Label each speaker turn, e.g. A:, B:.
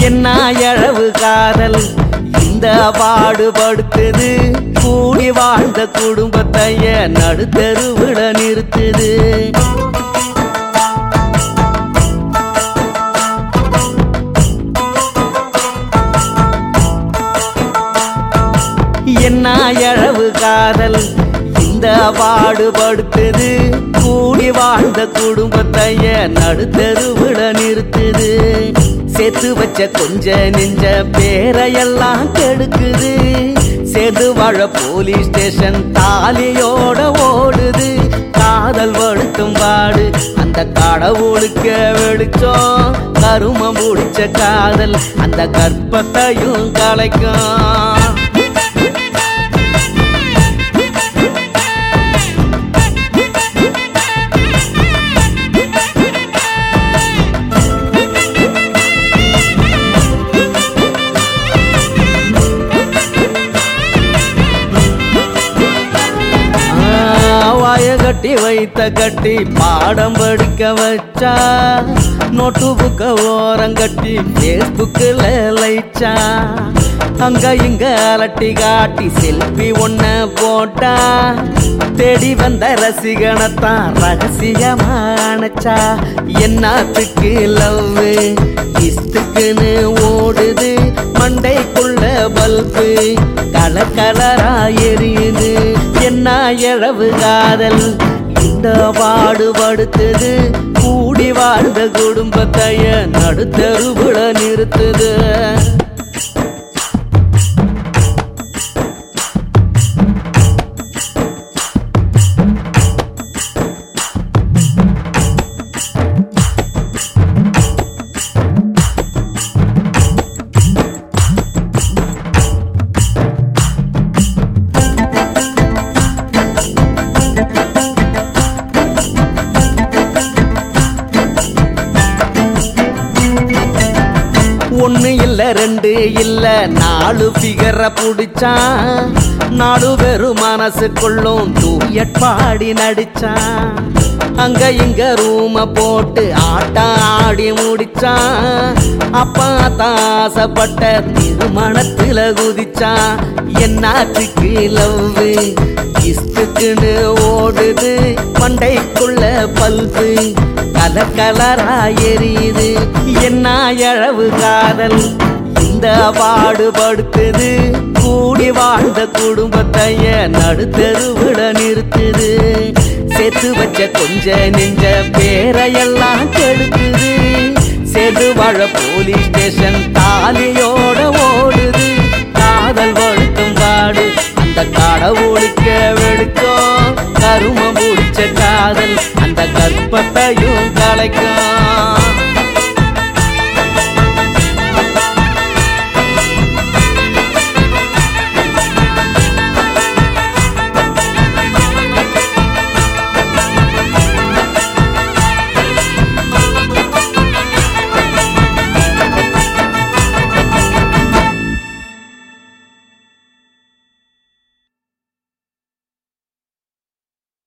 A: என்ன எழவு காதல் இந்த பாடுபடுத்துது கூடி வாழ்ந்த குடும்பத்தைய நடுத்தருவிட நிறுத்துது என்ன எழவு காதல் இந்த பாடுபடுத்துது கூடி வாழ்ந்த குடும்பத்தைய நடுத்தருவிட நிறுத்துது சேர்த்து வச்ச கொஞ்ச நெஞ்ச பேரையெல்லாம் கெடுக்குது சேர்ந்து வாழ போலீஸ் ஸ்டேஷன் தாலியோட ஓடுது காதல் வழுத்தும் பாடு அந்த கடவுளுக்கு வெளிச்சம் கருமம் முடிச்ச காதல் அந்த கற்பத்தையும் கலைக்கும் வாய கட்டி வைத்த கட்டி பாடம் படிக்க வச்சா நோட்டு புக்க ஓரங்கட்டி பேஸ்புக்கில் லைச்சா அங்க இங்க அலட்டி காட்டி செல்ஃபி ஒன்ன போட்டா தேடி வந்த ரசிகனத்தான் ரகசியமா அணைச்சா என்னத்துக்கு லவ் இஸ்துக்குன்னு ஓடுது மண்டைக்குள்ள பல்பு கலர் கலரா எரியுது என்ன இழவு காதல் இந்த பாடுபடுத்துது கூடி வாழ்ந்த குடும்பத்தைய நடுத்தருவிட நிறுத்துது ஒண்ணு இல்ல ரெண்டு இல்ல நாலு பிகர புடிச்சான் நாலு பேரும் மனசுக்குள்ளும் தூயட் பாடி நடிச்சான் அங்க இங்க ரூம போட்டு ஆட்டம் ஆடி முடிச்சான் அப்பா தான் ஆசைப்பட்ட திருமணத்துல குதிச்சான் என்னாச்சுக்கு லவ் இஸ்துக்குன்னு ஓடுது மண்டைக்குள்ள பல்பு கலர் கலரா எரியுது என்ன இழவு காதல் இந்த பாடுபடுத்துது கூடி வாழ்ந்த குடும்பத்தைய நடுத்தருவிட நிறுத்துது சேர்த்து வச்ச கொஞ்ச நெஞ்ச பேரையெல்லாம் கெடுக்குது சேர்ந்து வாழ போலீஸ் ஸ்டேஷன் தாலியோட ஓடுது காதல் வழுத்தும் பாடு அந்த கடவுளுக்கு வெளுக்கும் கருமம் முடிச்ச காதல் அந்த கற்பத்தையும் கலைக்கும்